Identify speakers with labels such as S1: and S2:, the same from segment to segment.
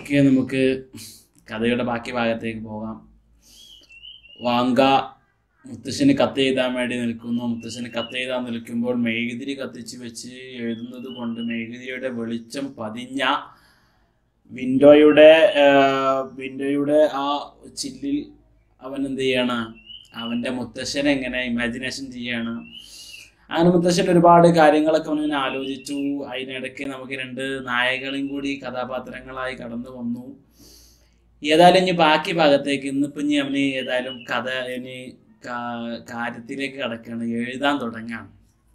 S1: Okay നമുക്ക് കഥയുടെ ബാക്കി ഭാഗത്തേക്ക് പോകാം വാങ്ക മുത്തശ്ശന് കത്ത് എഴുതാൻ വേണ്ടി നിൽക്കുന്നു മുത്തശ്ശന് കത്ത് എഴുതാൻ നിൽക്കുമ്പോൾ മെഴുകുതിരി കത്തിച്ച് വെച്ച് എഴുതുന്നത് കൊണ്ട് മെഴുകുതിരിയുടെ വെളിച്ചം പതിഞ്ഞ വിൻഡോയുടെ വിൻഡോയുടെ ആ ചില്ലിൽ അവൻ എന്ത് ചെയ്യാണ് അവൻ്റെ മുത്തശ്ശനെ എങ്ങനെ ഇമാജിനേഷൻ ചെയ്യാണ് അങ്ങനെ മുത്തശ്ശൻ ഒരുപാട് കാര്യങ്ങളൊക്കെ അവനിങ്ങനെ ആലോചിച്ചു അതിനിടയ്ക്ക് നമുക്ക് രണ്ട് നായകളെയും കൂടി കഥാപാത്രങ്ങളായി കടന്നു വന്നു ഏതായാലും ഇനി ബാക്കി ഭാഗത്തേക്ക് ഇന്നിപ്പം ഇനി അവന് ഏതായാലും കഥ ഇനി കാ- കാര്യത്തിലേക്ക് കടക്കുകയാണ് എഴുതാൻ തുടങ്ങാണ്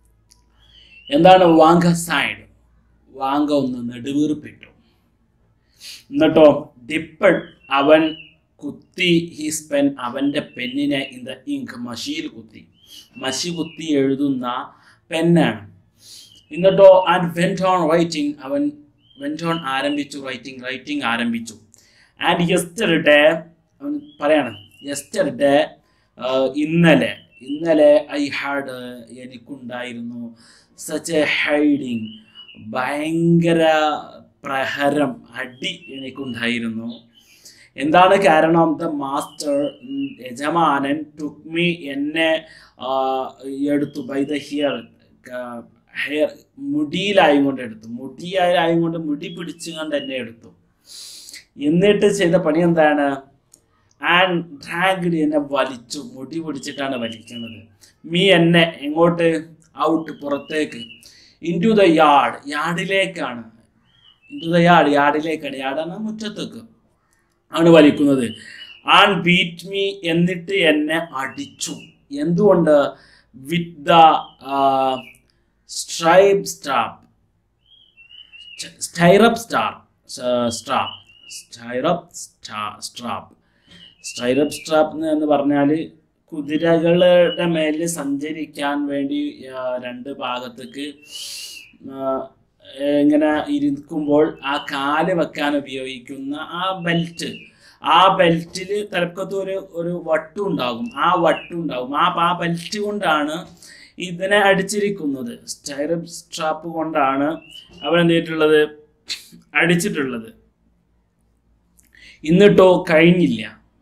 S1: എന്താണ് വാങ്ക സൈഡ് വാങ്ക ഒന്ന് നെടുവീർപ്പിട്ടു എന്നിട്ടോ ഡിപ്പഡ് അവൻ കുത്തി ഹിസ് പെൻ അവൻ്റെ പെന്നിനെ ഇൻ ദ ഇങ്ക് മഷിയിൽ കുത്തി മഷി കുത്തി എഴുതുന്ന പെന്നാണ് എന്നിട്ടോ ആൻഡ് വെൻറ്റ് ഓൺ റൈറ്റിംഗ് അവൻ വെൻറ്റ് ഓൺ ആരംഭിച്ചു റൈറ്റിംഗ് റൈറ്റിംഗ് ആരംഭിച്ചു ആൻഡ് യെസ്റ്റർഡേ അവൻ പറയാണ് യെസ്റ്റർഡേ ഇന്നലെ ഇന്നലെ ഐ ഹാഡ് എനിക്കുണ്ടായിരുന്നു സച്ച് എ ഹൈഡിങ് ഭയങ്കര പ്രഹരം അടി എനിക്കുണ്ടായിരുന്നു എന്താണ് കാരണം ദ മാസ്റ്റർ യജമാനൻ ടുക്ക് മീ എന്നെ ആ, എടുത്തു ബൈ ദ ഹിയർ ഹെയർ മുടിയിലായും കൊണ്ട് എടുത്തു മുടിയായും കൊണ്ട് മുടി പിടിച്ചുകൊണ്ട് എന്നെ എടുത്തു എന്നിട്ട് ചെയ്ത പണി എന്താണ് ആൻഡ് ഡ്രാഗഡ് എന്നെ വലിച്ചു മുടി പിടിച്ചിട്ടാണ് വലിക്കുന്നത് മീ എന്നെ എങ്ങോട്ട് ഔട്ട് പുറത്തേക്ക് ഇൻറ്റു ദ യാർഡ് യാർഡിലേക്കാണ് ഇൻറ്റു ദ യാർഡ് യാർഡിലേക്കാണ് യാർഡാണ് മുറ്റത്തേക്ക് ആണ് വലിക്കുന്നത് ആൻ ബീറ്റ് മീ എന്നിട്ട് എന്നെ അടിച്ചു എന്തുകൊണ്ട് with the stripe strap stirrup star strap stirrup strap stirrup strap എന്ന് പറഞ്ഞാൽ കുതിരകളുടെ മേലിൽ സഞ്ചരിക്കാൻ വേണ്ടി ആ, രണ്ട് ഭാഗത്തേക്ക് ആ, ഇങ്ങനെ ഇരിക്കുമ്പോൾ ആ കാല് വെക്കാൻ ഉപയോഗിക്കുന്ന ആ ബെൽറ്റ് ആ ബെൽറ്റിൽ തലക്കത്ത് ഒരു ഒരു വട്ടു ഉണ്ടാകും ആ വട്ടു ഉണ്ടാകും ആ ആ ബെൽറ്റ് കൊണ്ടാണ് ഇതിനെ അടിച്ചിരിക്കുന്നത് സ്റ്റൈറപ്പ് സ്ട്രാപ്പ് കൊണ്ടാണ് അവൻ എന്ത് ചെയ്തിട്ടുള്ളത് അടിച്ചിട്ടുള്ളത് എന്നിട്ടോ കഴിഞ്ഞില്ല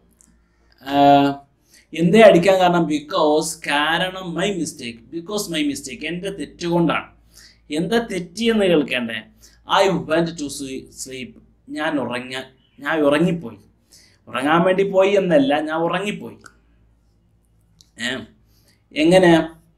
S1: ആഹ് എന്തേ അടിക്കാൻ കാരണം ബിക്കോസ് കാരണം my mistake because my mistake എൻ്റെ തെറ്റുകൊണ്ടാണ് എന്താ തെറ്റിയെന്ന് കേൾക്കണ്ടേ ഐ വെൻറ്റ് ടു സ്ലീപ്പ് ഞാൻ ഉറങ്ങ ഞാൻ ഉറങ്ങിപ്പോയി ഉറങ്ങാൻ വേണ്ടി പോയി എന്നല്ല ഞാൻ ഉറങ്ങിപ്പോയി ഏ എങ്ങനെ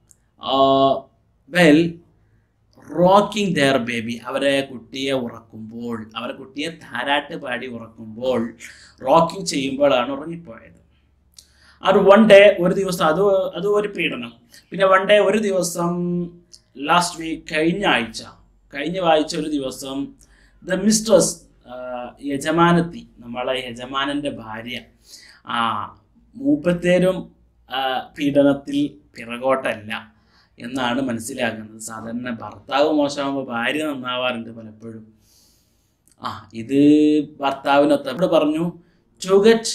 S1: വെൽ റോക്കിംഗ് ദെയർ ബേബി അവരെ കുട്ടിയെ ഉറക്കുമ്പോൾ അവരെ കുട്ടിയെ താരാട്ട് പാടി ഉറക്കുമ്പോൾ റോക്കിംഗ് ചെയ്യുമ്പോഴാണ് ഉറങ്ങിപ്പോയത് അത് വൺ ഡേ ഒരു ദിവസം അത് അത് ഒരു പീഡനം പിന്നെ വൺ ഡേ ഒരു ദിവസം ലാസ്റ്റ് വീക്ക് കഴിഞ്ഞ ആഴ്ച കഴിഞ്ഞ ആഴ്ച ഒരു ദിവസം ദ മിസ്ട്രസ് യജമാനത്തി നമ്മളെ യജമാനൻ്റെ ഭാര്യ ആ മൂപ്പത്തേരും ആ, പീഡനത്തിൽ പിറകോട്ടല്ല എന്നാണ് മനസ്സിലാക്കുന്നത് സാധാരണ ഭർത്താവ് മോശമാകുമ്പോൾ ഭാര്യ നന്നാവാറുണ്ട് പലപ്പോഴും ആ ഇത് ഭർത്താവിനൊത്ത ഇവിടെ പറഞ്ഞു to get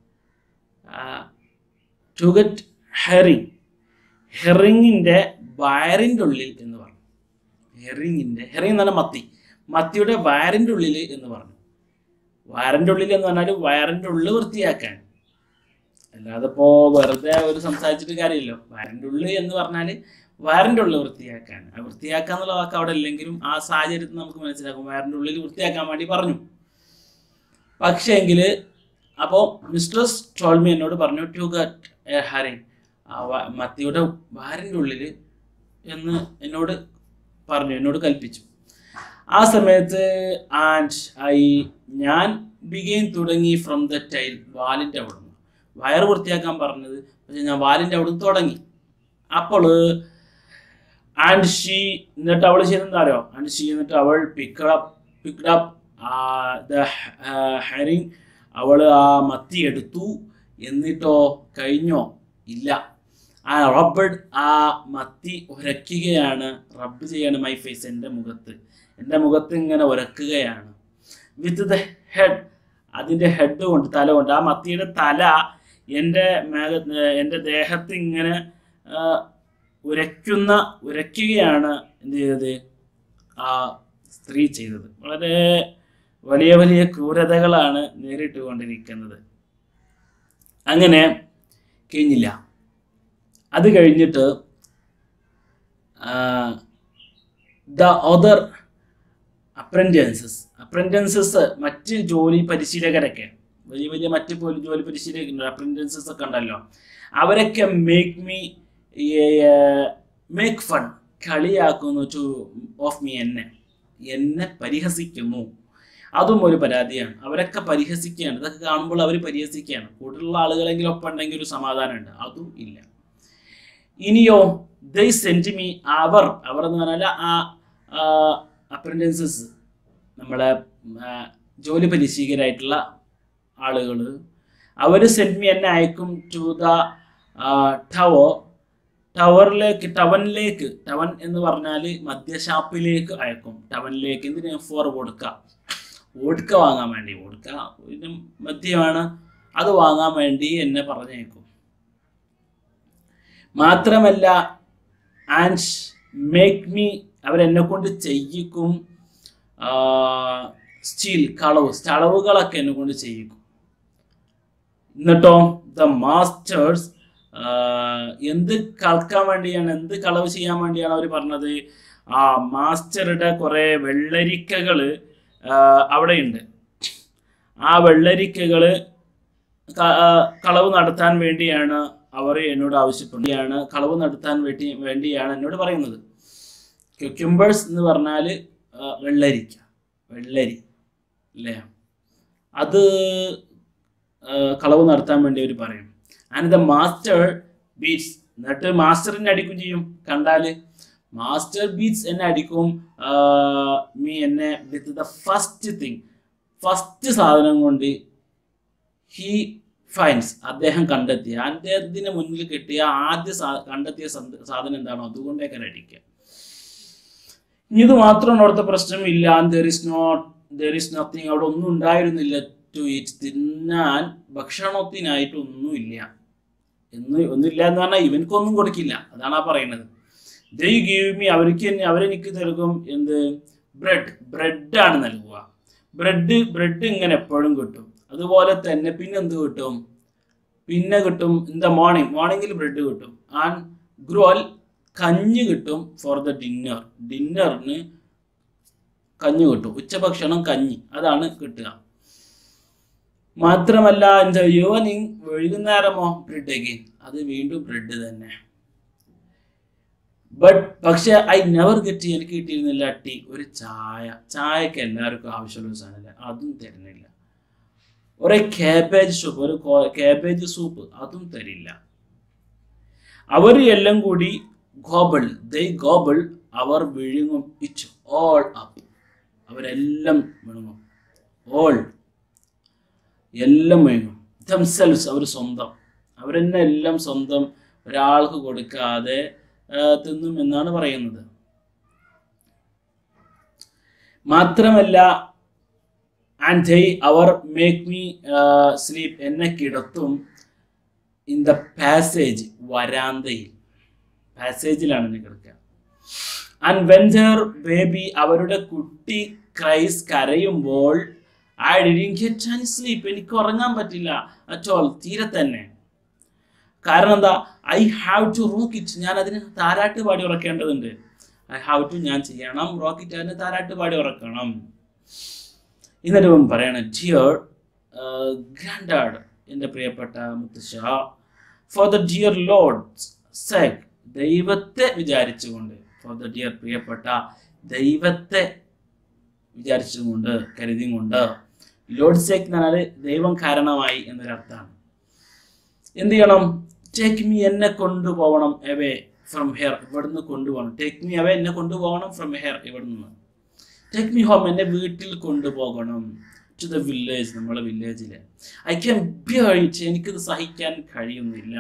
S1: to get herring ഹെറിങ്ങിൻ്റെ വയറിൻ്റെ ഉള്ളിൽ എന്ന് പറഞ്ഞു ഹെറിങ്ങിൻ്റെ ഹെറിങ് എന്ന് പറഞ്ഞാൽ മത്തി മത്തിയുടെ വയറിൻ്റെ ഉള്ളിൽ എന്ന് പറഞ്ഞു വയറിൻ്റെ ഉള്ളിൽ എന്ന് പറഞ്ഞാൽ വയറിൻ്റെ ഉള്ളിൽ വൃത്തിയാക്കാൻ അല്ലാതെ ഇപ്പോൾ വെറുതെ ഒരു സംസാരിച്ചിട്ട് കാര്യമില്ലല്ലോ വയറിൻ്റെ ഉള്ളിൽ എന്ന് പറഞ്ഞാൽ വയറിൻ്റെ ഉള്ളിൽ വൃത്തിയാക്കാൻ ആ വൃത്തിയാക്കുക എന്നുള്ള വാക്ക് അവിടെ ഇല്ലെങ്കിലും ആ സാഹചര്യത്തിൽ നമുക്ക് മനസ്സിലാക്കും വയറിൻ്റെ ഉള്ളിൽ വൃത്തിയാക്കാൻ വേണ്ടി പറഞ്ഞു പക്ഷേ എങ്കിൽ അപ്പോൾ മിസ്റ്റേഴ്സ് ടോൾമി എന്നോട് പറഞ്ഞു ടു ഗറ്റ് എ ഹറിങ് ആ വ- മത്തിയുടെ വയറിൻ്റെ ഉള്ളിൽ എന്ന് എന്നോട് പറഞ്ഞു എന്നോട് കൽപ്പിച്ചു ആ സമയത്ത് ആൻഡ് ഐ ഞാൻ ബിഗെയിൻ തുടങ്ങി ഫ്രം ദ ടൈൽ വാലിൻ്റെ അവിടുന്ന് വയറ് വൃത്തിയാക്കാൻ പറഞ്ഞത് പക്ഷെ ഞാൻ വാലിൻ്റെ അവിടുന്ന് തുടങ്ങി അപ്പോൾ ആൻഡ് ഷീ എന്നിട്ട് അവൾ ചെയ്തെന്താ അറിയോ ആൻഡ് ഷീ എന്നിട്ട് അവൾ പിക്കപ്പ് പിക്കപ്പ് ദ ഹെറിങ് അവൾ ആ മത്തി എടുത്തു എന്നിട്ടോ കഴിഞ്ഞോ ഇല്ല ആ റബ്ബഡ് ആ മത്തി ഉരയ്ക്കുകയാണ് റബ്ബ് ചെയ്യാണ് മൈ ഫേസ് എൻ്റെ മുഖത്ത് എൻ്റെ മുഖത്ത് ഇങ്ങനെ ഉരക്കുകയാണ് വിത്ത് ദ ഹെഡ് അതിൻ്റെ ഹെഡ് കൊണ്ട് തല കൊണ്ട് ആ മത്തിയുടെ തല എൻ്റെ മേഘ എൻ്റെ ദേഹത്ത് ഇങ്ങനെ ആ, ഉരയ്ക്കുന്ന ഉരയ്ക്കുകയാണ് എന്ത് ചെയ്തത് ആ സ്ത്രീ ചെയ്തത് വളരെ വലിയ വലിയ ക്രൂരതകളാണ് നേരിട്ടുകൊണ്ടിരിക്കുന്നത് അങ്ങനെ കഴിഞ്ഞില്ല അത് കഴിഞ്ഞിട്ട് ദ അതർ അപ്രൻറ്റൻസസ് അപ്രൻറ്റൻസസ് മറ്റ് ജോലി പരിശീലകരൊക്കെ വലിയ വലിയ മറ്റ് പോലി- ജോലി പരിശീലകരുണ്ട് അപ്രൻറ്റൻസസ് ഒക്കെ ഉണ്ടല്ലോ അവരൊക്കെ മേക്ക് മീ മേക്ക് ഫൺ കളിയാക്കുന്നു ടു ഓഫ് മീ എന്നെ എന്നെ പരിഹസിക്കുന്നു അതും ഒരു പരാതിയാണ് അവരൊക്കെ പരിഹസിക്കുകയാണ് ഇതൊക്കെ കാണുമ്പോൾ അവർ പരിഹസിക്കുകയാണ് കൂടുതലുള്ള ആളുകളെങ്കിലും ഒപ്പം ഉണ്ടെങ്കിൽ ഒരു സമാധാനമുണ്ട് അതും ഇല്ല ഇനിയോ ദൈ സെൻറ്റ് മീ അവർ അവർ എന്ന് പറഞ്ഞാൽ ആ അപ്രൻറ്റൻസസ് നമ്മളെ ആ, ജോലി പരിശീലകരായിട്ടുള്ള ആളുകൾ അവർ സെൻറ്റ് മീ എന്നെ അയക്കും ടു ദ ടവർ ടവറിലേക്ക് ടവനിലേക്ക് ടവൻ എന്ന് പറഞ്ഞാൽ മദ്യഷാപ്പിലേക്ക് അയക്കും ടവനിലേക്ക് എന്തിനാ ഫോർ വോഡ്ക വോഡ്ക വാങ്ങാൻ വേണ്ടി വോഡ്ക ഒരു മദ്യമാണ് അത് വാങ്ങാൻ വേണ്ടി എന്നെ പറഞ്ഞേക്കും മാത്രമല്ല ആൻഡ് മേക്ക് മീ അവരെന്നെ കൊണ്ട് ചെയ്യിക്കും സ്റ്റീൽ കളവ് കളവുകളൊക്കെ എന്നെ കൊണ്ട് ചെയ്യിക്കും എന്നിട്ടോ ദ മാസ്റ്റേഴ്സ് എന്ത് കളക്കാൻ വേണ്ടിയാണ് എന്ത് കളവ് ചെയ്യാൻ വേണ്ടിയാണ് അവർ പറഞ്ഞത് ആ മാസ്റ്ററുടെ കുറേ വെള്ളരിക്കകൾ അവിടെയുണ്ട് ആ വെള്ളരിക്കകൾ കളവ് നടത്താൻ വേണ്ടിയാണ് അവർ എന്നോട് ആവശ്യപ്പെടുകയാണ് കളവ് നടത്താൻ വേണ്ടി വേണ്ടിയാണ് എന്നോട് പറയുന്നത് ക്യുക്യുംബേഴ്സ് എന്ന് പറഞ്ഞാൽ വെള്ളരിക്ക വെള്ളരി അല്ലേ അത് ആ, കളവ് നടത്താൻ വേണ്ടി അവർ പറയും ആൻഡ് ദ മാസ്റ്റർ ബീറ്റ്സ് എന്നിട്ട് മാസ്റ്ററിനെ അടിക്കും ചെയ്യും കണ്ടാൽ മാസ്റ്റർ ബീറ്റ്സ് എന്നെ അടിക്കും മീ എന്നെ with the first thing first സാധനം കൊണ്ട് ഹി ഫൈൻസ് അദ്ദേഹം കണ്ടെത്തിയ അദ്ദേഹത്തിന് മുന്നിൽ കിട്ടിയ ആദ്യ സാ- കണ്ടെത്തിയ സന്ത- സാധനം എന്താണോ അതുകൊണ്ടേക്കാണ് അടിക്കുക ഇനി ഇത് മാത്രമാണ് അവിടുത്തെ പ്രശ്നം ഇല്ല there is not there is nothing അവിടെ ഒന്നും ഉണ്ടായിരുന്നില്ല ടു ഈറ്റ് തിന്നാൻ ഭക്ഷണത്തിനായിട്ട് ഒന്നുമില്ല എന്ന് ഒന്നുമില്ല എന്ന് പറഞ്ഞാൽ ഇവനക്കൊന്നും കൊടുക്കില്ല അതാണ് ആ പറയുന്നത് ദൈ ഗീവ് മീ അവർക്ക് തന്നെ അവരെനിക്ക് നൽകും എന്ത് ബ്രെഡ് ബ്രെഡാണ് നൽകുക ബ്രെഡ് ബ്രെഡ് ഇങ്ങനെ എപ്പോഴും കിട്ടും അതുപോലെ തന്നെ പിന്നെ എന്ത് കിട്ടും പിന്നെ കിട്ടും ഇൻ ദ മോർണിംഗ് മോർണിംഗിൽ ബ്രെഡ് കിട്ടും ആൻഡ് ഗ്രോൽ കഞ്ഞി കിട്ടും ഫോർ ദ ഡിന്നർ ഡിന്നറിന് കഞ്ഞി കിട്ടും ഉച്ചഭക്ഷണം കഞ്ഞി അതാണ് കിട്ടുക മാത്രമല്ല എന്താ ഈവനിങ് വൈകുന്നേരമോ ബ്രെഡ് അഗെയിൻ അത് വീണ്ടും ബ്രെഡ് തന്നെ ബട്ട് പക്ഷെ ഐ നെവർ ഗെറ്റ് എനിക്ക് കിട്ടിയിരുന്നില്ല ടീ ഒരു ചായ ചായക്ക് എല്ലാവർക്കും ആവശ്യമുള്ള സാധനമല്ല അതും തരുന്നില്ല ഒരു കാബേജ് സൂപ്പ് ഒരു കാബേജ് സൂപ്പ് അതും തരില്ല അവർ എല്ലാം കൂടി ഗോബിൾ ദൈ ഗോബിൾ അവർ വിഴുങ്ങും ഇറ്റ് ഓൾ അപ്പ് അവരെല്ലാം വിഴുങ്ങും ഓൾ എല്ലാം വിഴുങ്ങും ദംസെൽസ് അവർ സ്വന്തം അവരെന്നെ എല്ലാം സ്വന്തം ഒരാൾക്ക് കൊടുക്കാതെ ആ, തിന്നും എന്നാണ് പറയുന്നത് മാത്രമല്ല ആൻഡ് ദൈ അവർ മേക്ക് മീ സ്ലീപ്പ് എന്നെ കിടത്തും ഇൻ ദ പാസേജ് വരാന്തയിൽ പാസേജിലാണ് എന്നെ കിടക്കുക ആൻഡ് വെൻ ദർ ബേബി അവരുടെ കുട്ടി ക്രൈസ് കരയുമ്പോൾ I didn't get and sleep എനിക്ക് ഉറങ്ങാൻ പറ്റില്ല അറ്റോൾ തീരെ തന്നെ കാരണം എന്താ I have to rock it ഞാൻ അതിന് താരാട്ട് പാടി ഉറക്കേണ്ടതുണ്ട് ഐ ഹാവ് ടു ഞാൻ ചെയ്യണം റോക്കിറ്റ് അതിന് താരാട്ട് പാടി ഉറക്കണം എന്നിട്ട് ഇവൻ പറയണം ഡിയർ ഗ്രാൻഡാഡ് എൻ്റെ പ്രിയപ്പെട്ട മുത്തശ്ശ for the dear Lord sake ദൈവത്തെ വിചാരിച്ചുകൊണ്ട് ഫോർ ദ ഡിയർ പ്രിയപ്പെട്ട ദൈവത്തെ വിചാരിച്ചുകൊണ്ട് കരുതിയും കൊണ്ട് ലോഡ് സേക്ക് എന്ന് പറഞ്ഞാൽ ദൈവം കാരണമായി എന്നൊരർത്ഥമാണ് എന്ത് ചെയ്യണം ടേക്ക് മീ എന്നെ കൊണ്ടുപോകണം എവേ ഫ്രം ഹെയർ ഇവിടുന്ന് കൊണ്ടുപോകണം ടേക്ക് മീ അവേ എന്നെ കൊണ്ടുപോകണം ഫ്രം ഹെയർ ഇവിടെ നിന്ന് ടേക്ക് മീ ഹോം എന്നെ വീട്ടിൽ കൊണ്ടുപോകണം ടു ദ വില്ലേജ് നമ്മളെ വില്ലേജിൽ ഐ ക്യാൻ ബിയർ ഇറ്റ് എനിക്കിത് സഹിക്കാൻ കഴിയുന്നില്ല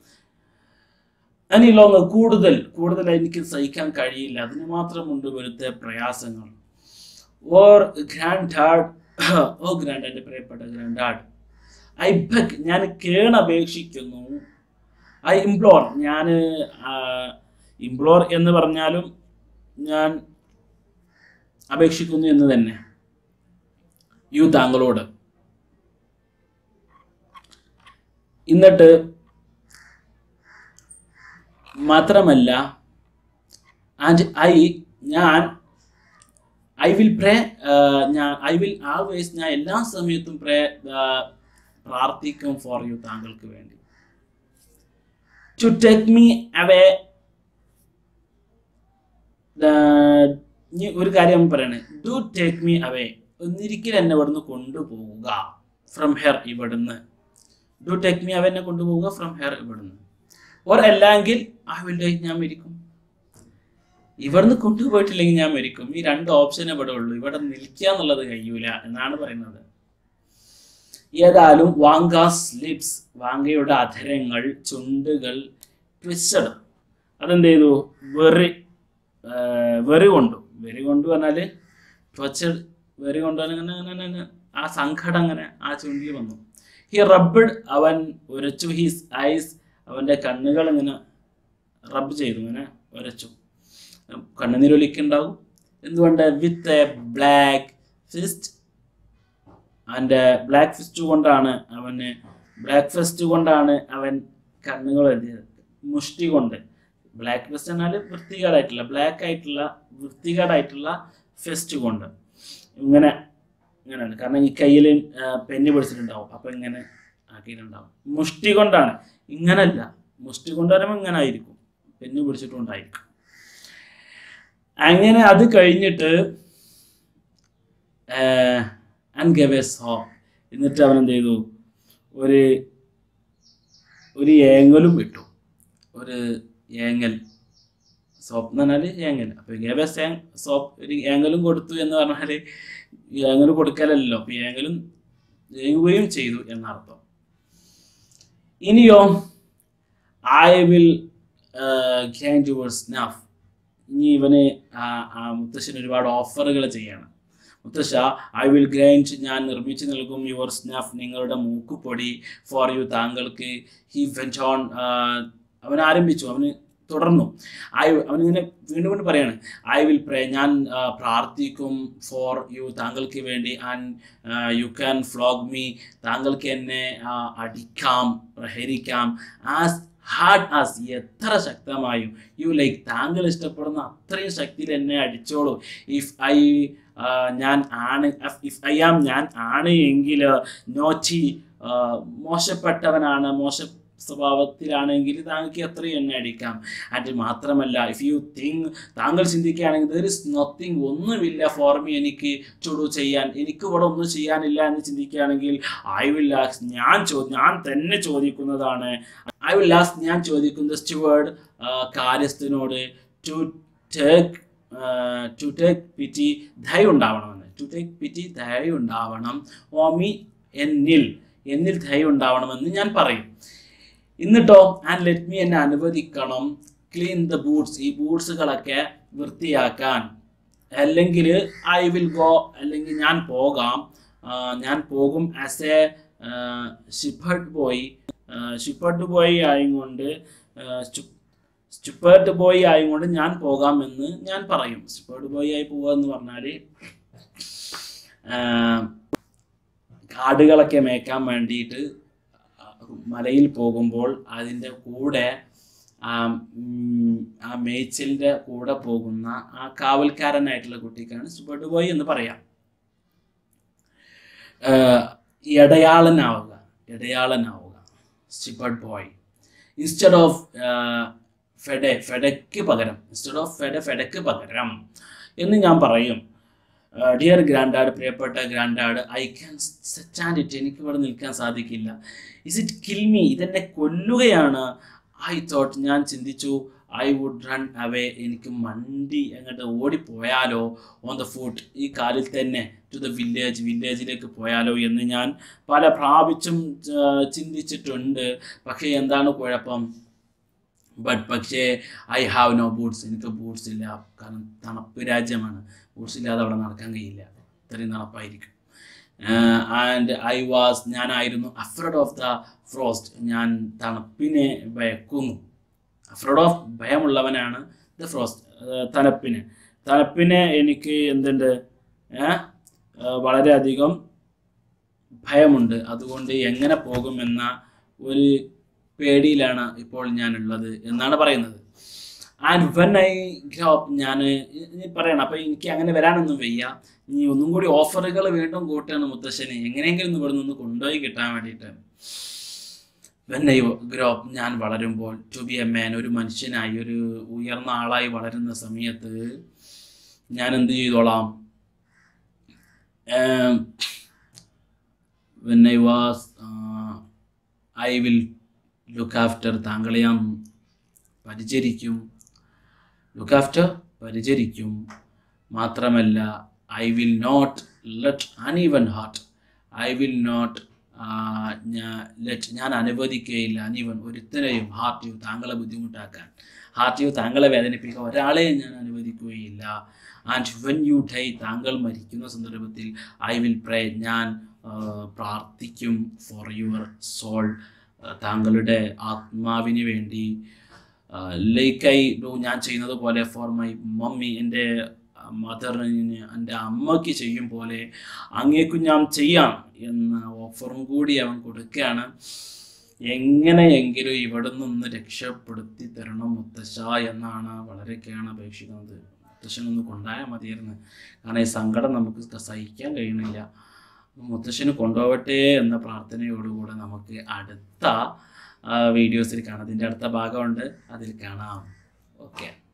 S1: അനി ലോങ് കൂടുതൽ കൂടുതൽ എനിക്ക് സഹിക്കാൻ കഴിയില്ല അതിന് മാത്രമുണ്ട് ഇവിടുത്തെ പ്രയാസങ്ങൾ or granddad oh grand എൻ്റെ പ്രിയപ്പെട്ട ഗ്രാൻഡ് ഡാഡ് ഐ ബെഗ് ഞാൻ കേണപേക്ഷിക്കുന്നു ഐ ഇംപ്ലോർ ഞാൻ ഇംപ്ലോർ എന്ന് പറഞ്ഞാലും ഞാൻ അപേക്ഷിക്കുന്നു എന്ന് തന്നെ യു താങ്കളോട് എന്നിട്ട് മാത്രമല്ല ആൻഡ് ഐ ഞാൻ ഐ വിൽ പ്രേ ഞാൻ ഐ വിൽ ആൾവേസ് ഞാൻ എല്ലാ സമയത്തും പ്രേ പ്രാർത്ഥിക്കും ഫോർ യു താങ്കൾക്ക് വേണ്ടി ടു ടേക്ക് മീ അവേ ഇനി ഒരു കാര്യം പറയണേ ഡു ടേക്ക് മീ അവേ ഒന്നിരിക്കൽ എന്നെ ഇവിടുന്ന് കൊണ്ടുപോവുക ഫ്രം ഹെർ ഇവിടുന്ന് ഡു ടേക്ക് മീ അവ എന്നെ കൊണ്ടുപോവുക ഫ്രം ഹെർ ഇവിടുന്ന് ഓർ അല്ലെങ്കിൽ ഐ വിൽ ഡൈ ഞാൻ മരിക്കും ഇവിടുന്ന് കൊണ്ടുപോയിട്ടില്ലെങ്കിൽ ഞാൻ മരിക്കും ഈ രണ്ട് ഓപ്ഷൻ ഇവിടെ ഉള്ളൂ ഇവിടെ നിൽക്കുക എന്നുള്ളത് കഴിയൂല എന്നാണ് പറയുന്നത് ഏതായാലും വാങ്കാസ് ലിപ്സ് വാങ്കയുടെ അധരങ്ങൾ ചുണ്ടുകൾ ട്വിസ്റ്റഡ് അതെന്ത് ചെയ്തു വെറി വെറി കൊണ്ടു വെറി കൊണ്ടു പറഞ്ഞാൽ ട്വച്ചഡ് വെറി കൊണ്ടു അങ്ങനെ അങ്ങനെ അങ്ങനെ ആ സങ്കടം അങ്ങനെ ആ ചുണ്ടിൽ വന്നു ഹി റബ്ബഡ് അവൻ ഉരച്ചു ഹിസ് ഐസ് അവൻ്റെ കണ്ണുകൾ ഇങ്ങനെ റബ്ബ് ചെയ്തു ഇങ്ങനെ ഉരച്ചു കണ്ണുനീരൊലിക്കുണ്ടാവും എന്തുകൊണ്ട് വിത്ത് എ ബ്ലാക്ക് ഫിസ്റ്റ് അവൻ്റെ ബ്ലാക്ക് ഫിസ്റ്റ് കൊണ്ടാണ് അവന് ബ്ലാക്ക് ഫിസ്റ്റ് കൊണ്ടാണ് അവൻ കണ്ണുകൾ എഴുതിയത് മുഷ്ടി കൊണ്ട് ബ്ലാക്ക് ഫിസ്റ്റ് എന്നാൽ വൃത്തികേടായിട്ടുള്ള ബ്ലാക്ക് ആയിട്ടുള്ള വൃത്തികേടായിട്ടുള്ള ഫിസ്റ്റ് കൊണ്ട് ഇങ്ങനെ ഇങ്ങനെയാണ് കാരണം ഈ കയ്യിൽ പെന്നി പിടിച്ചിട്ടുണ്ടാവും അപ്പം ഇങ്ങനെ ആക്കിയിട്ടുണ്ടാവും മുഷ്ടി കൊണ്ടാണ് ഇങ്ങനല്ല മുഷ്ടി കൊണ്ട് വരുമ്പോൾ ഇങ്ങനെ ആയിരിക്കും പെന്നി പിടിച്ചിട്ടുണ്ടായിരിക്കും അങ്ങനെ അത് കഴിഞ്ഞിട്ട് അൻഗവേസ് ഹോ എന്നിട്ട് അവൻ എന്ത് ചെയ്തു ഒരു ഒരു ഏങ്ങലും വിട്ടു ഒരു ഏങ്ങൽ സോപ്പ് എന്ന് പറഞ്ഞാൽ ഏങ്ങൽ അപ്പോൾ ഗവേസ് ഏങ് സോപ്പ് ഒരു ഏങ്ങലും കൊടുത്തു എന്ന് പറഞ്ഞാൽ ഏങ്ങൽ കൊടുക്കലല്ലോ അപ്പോൾ ഏങ്ങലും ഏങ്ങുകയും ചെയ്തു എന്നർത്ഥം ഇനിയോ I will grand your snuff ഇനി ഇവന് ആ ആ മുത്തശ്ശന് ഒരുപാട് ഓഫറുകൾ ചെയ്യണം മുത്തശ്ശ ഐ വിൽ ഗ്രൈൻഡ് ഞാൻ നിർമ്മിച്ചു നൽകും യുവർ സ്നാഫ് നിങ്ങളുടെ മൂക്കുപൊടി ഫോർ യു താങ്കൾക്ക് ഹി വെൻറ്റ് ഓൺ അവൻ ആരംഭിച്ചു അവന് തുടർന്നു ഐ അവനിങ്ങനെ വീണ്ടും വീണ്ടും പറയാണ് ഐ വിൽ പ്രേ ഞാൻ ആ, പ്രാർത്ഥിക്കും ഫോർ യു താങ്കൾക്ക് വേണ്ടി and you can flog me താങ്കൾക്ക് എന്നെ ആ, അടിക്കാം പ്രഹരിക്കാം ആസ് ഹാർഡ് ആസ് എത്ര ശക്തമായും യു ലൈക്ക് താങ്കൾ ഇഷ്ടപ്പെടുന്ന അത്രയും ശക്തിയിൽ എന്നെ അടിച്ചോളൂ ഇഫ് ഐ ഞാൻ ആണ് ഇഫ് ഐ ആം ഞാൻ ആണ് എങ്കിൽ നോച്ചി മോശപ്പെട്ടവനാണ് മോശ സ്വഭാവത്തിലാണെങ്കിൽ താങ്കൾക്ക് എത്രയും എന്നെ അടിക്കാം ആൻഡ് മാത്രമല്ല ഇഫ് യു തിങ്ക് താങ്കൾ ചിന്തിക്കുകയാണെങ്കിൽ ദർ ഇസ് നത്തിങ് ഒന്നുമില്ല ഫോർ മീ എനിക്ക് ചുടു ചെയ്യാൻ എനിക്ക് ഇവിടെ ഒന്നും ചെയ്യാനില്ല എന്ന് ചിന്തിക്കുകയാണെങ്കിൽ ഐ വിൽ ആസ് ഞാൻ ചോ ഞാൻ തന്നെ ചോദിക്കുന്നതാണ് ഐ വിൽ ആസ് ഞാൻ ചോദിക്കുന്നത് സ്റ്റുവേർഡ് കാര്യസ്ഥനോട് to take to take pity ദയ ഉണ്ടാവണമെന്ന് ടു ടേക്ക് പിറ്റി ദയ ഉണ്ടാവണം ഓമി എന്നിൽ എന്നിൽ ദയ ഉണ്ടാവണമെന്ന് ഞാൻ പറയും എന്നിട്ടോ ആൻഡ് ലെറ്റ് മീ എന്നെ അനുവദിക്കണം ക്ലീൻ ദ ബൂട്ട്സ് ഈ ബൂട്ട്സുകളൊക്കെ വൃത്തിയാക്കാൻ അല്ലെങ്കിൽ ഐ വിൽ ഗോ അല്ലെങ്കിൽ ഞാൻ പോകാം ആ, ഞാൻ പോകും as a shepherd boy shepherd boy ആയതുകൊണ്ട് സ്റ്റുപ്പേർഡ് ബോയ് ആയതുകൊണ്ട് ഞാൻ പോകാം എന്ന് ഞാൻ പറയും സ്റ്റുപ്പേർഡ് ബോയ് ആയി പോവുക എന്ന് പറഞ്ഞാൽ കാടുകളൊക്കെ മേക്കാൻ വേണ്ടിയിട്ട് മലയിൽ പോകുമ്പോൾ അതിൻ്റെ കൂടെ ആ ഉം, ആ മേച്ചിലിൻ്റെ കൂടെ പോകുന്ന ആ കാവൽക്കാരനായിട്ടുള്ള കുട്ടിക്കാണ് സ്റ്റുപ്പേർഡ് ബോയ് എന്ന് പറയാം ആഹ് ഇടയാളനാവുക ഇടയാളനാവുക shepherd boy instead of Fedya ഫെഡയ്ക്ക് പകരം ഇൻസ്റ്റഡ് ഓഫ് ഫെഡെ ഫെഡയ്ക്ക് പകരം എന്ന് ഞാൻ പറയും ഡിയർ ഗ്രാൻഡാഡ് പ്രിയപ്പെട്ട granddad I can stand it എനിക്ക് ഇവിടെ നിൽക്കാൻ സാധിക്കില്ല ഇസ് ഇറ്റ് കിൽ മീ ഇതെന്നെ കൊല്ലുകയാണ് ഐ തോട്ട് ഞാൻ ചിന്തിച്ചു ഐ വുഡ് റൺ അവേ എനിക്ക് മണ്ടി അങ്ങോട്ട് ഓടിപ്പോയാലോ ഓൺ ദ ഫുട്ട് ഈ കാലിൽ തന്നെ ടു ദ വില്ലേജ് വില്ലേജിലേക്ക് പോയാലോ എന്ന് ഞാൻ പല പ്രാവശ്യം ആ, ചിന്തിച്ചിട്ടുണ്ട് പക്ഷേ എന്താണ് കുഴപ്പം ബട്ട് പക്ഷേ ഐ ഹാവ് നോ ബൂട്ട്സ് എനിക്ക് ബൂട്ട്സ് ഇല്ല കാരണം തണുപ്പ് രാജ്യമാണ് ബൂട്ട്സ് ഇല്ലാതെ അവിടെ നടക്കാൻ കഴിയില്ല ഇത്രയും തണുപ്പായിരിക്കും ആൻഡ് ഐ വാസ് ഞാനായിരുന്നു അഫ്രഡ് ഓഫ് ദ ഫ്രോസ്റ്റ് ഞാൻ തണുപ്പിനെ ഭയക്കുന്നു അഫ്രഡ് ഓഫ് ഭയമുള്ളവനാണ് ദ ഫ്രോസ്റ്റ് തണുപ്പിന് തണുപ്പിനെ എനിക്ക് എന്തുണ്ട് ഏ? ആ, വളരെയധികം ഭയമുണ്ട് അതുകൊണ്ട് എങ്ങനെ പോകുമെന്ന ഒരു പേടിയിലാണ് ഇപ്പോൾ ഞാനുള്ളത് എന്നാണ് പറയുന്നത് and when I grow up ഞാൻ പറയണം അപ്പോൾ എനിക്ക് അങ്ങനെ വരാനൊന്നും വയ്യ ഇനി ഒന്നും കൂടി ഓഫറുകൾ വീണ്ടും കൂട്ടുകയാണ് മുത്തശ്ശന് എങ്ങനെയെങ്കിലും ഒന്ന് ഇവിടെ നിന്ന് കൊണ്ടുപോയി കിട്ടാൻ വേണ്ടിയിട്ട് വെൻ ഐ ഗ്രോ അപ്പ് ഞാൻ വളരുമ്പോൾ ടു ബി എ മാൻ ഒരു മനുഷ്യനായി ഒരു ഉയർന്ന ആളായി വളരുന്ന സമയത്ത് ഞാൻ എന്ത് ചെയ്തോളാം when I was I will look after താങ്കളെ ഞാൻ പരിചരിക്കും ലുക്ക് ആഫ്റ്റർ പരിചരിക്കും മാത്രമല്ല I will not let anyone hurt I will not let ഞാൻ അനുവദിക്കുകയില്ല അനീവൻ ഒരുത്തരെയും ഹാർട്ട് യു താങ്കളെ ബുദ്ധിമുട്ടാക്കാൻ ഹാർട്ട് യു താങ്കളെ വേദനിപ്പിക്കാൻ ഒരാളെയും ഞാൻ അനുവദിക്കുകയില്ല ആൻഡ് വെൻ യു ഡൈ താങ്കൾ മരിക്കുന്ന സന്ദർഭത്തിൽ ഐ വിൽ പ്രേ ഞാൻ ആ, പ്രാർത്ഥിക്കും ഫോർ യുവർ സോൾ താങ്കളുടെ ആത്മാവിന് വേണ്ടി ലൈക്ക് ഐ ഡു ഞാൻ ചെയ്യുന്നത് പോലെ ഫോർ മൈ മമ്മി എൻ്റെ മദറിന് എൻ്റെ അമ്മയ്ക്ക് ചെയ്യും പോലെ അങ്ങേക്കും ഞാൻ ചെയ്യാം എന്ന ഓഫറും കൂടി അവൻ കൊടുക്കുകയാണ് എങ്ങനെയെങ്കിലും ഇവിടെ നിന്ന് രക്ഷപ്പെടുത്തി തരണം മുത്തശ്ശ എന്നാണ് വളരെയൊക്കെയാണ് അപേക്ഷിക്കുന്നത് മുത്തശ്ശനൊന്ന് കൊണ്ടായാൽ മതിയായിരുന്നു കാരണം ഈ സങ്കടം നമുക്ക് സഹിക്കാൻ കഴിയണില്ല മുത്തശ്ശന് കൊണ്ടുപോകട്ടെ എന്ന പ്രാർത്ഥനയോടുകൂടെ നമുക്ക് അടുത്ത വീഡിയോസിൽ കാണാം അതിൻ്റെ അടുത്ത ഭാഗമുണ്ട് അതിൽ കാണാം ഓക്കെ